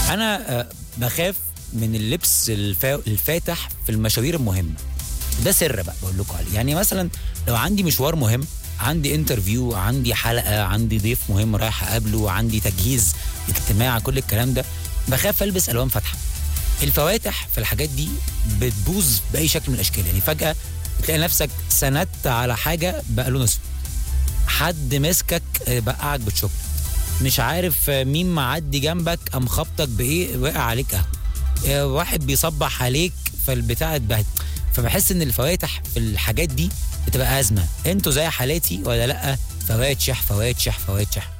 انا آه، بخاف من اللبس الفا... الفاتح في المشاوير المهمه ده سر بقى بقول لكم عليه يعني مثلا لو عندي مشوار مهم عندي انترفيو عندي حلقه عندي ضيف مهم رايح اقابله عندي تجهيز اجتماع كل الكلام ده بخاف البس الوان فاتحه الفواتح في الحاجات دي بتبوظ باي شكل من الاشكال يعني فجاه بتلاقي نفسك سندت على حاجه بقى لون اسود حد مسكك آه، بقعك بالشوكليت مش عارف آه، مين معدي جنبك قام خبطك بايه وقع عليك قهوه آه، واحد بيصبح عليك فالبتاع اتبهدل فبحس ان الفواتح في الحاجات دي بتبقى ازمه انتوا زي حالاتي ولا لا فوات شح فوات شح فوات شح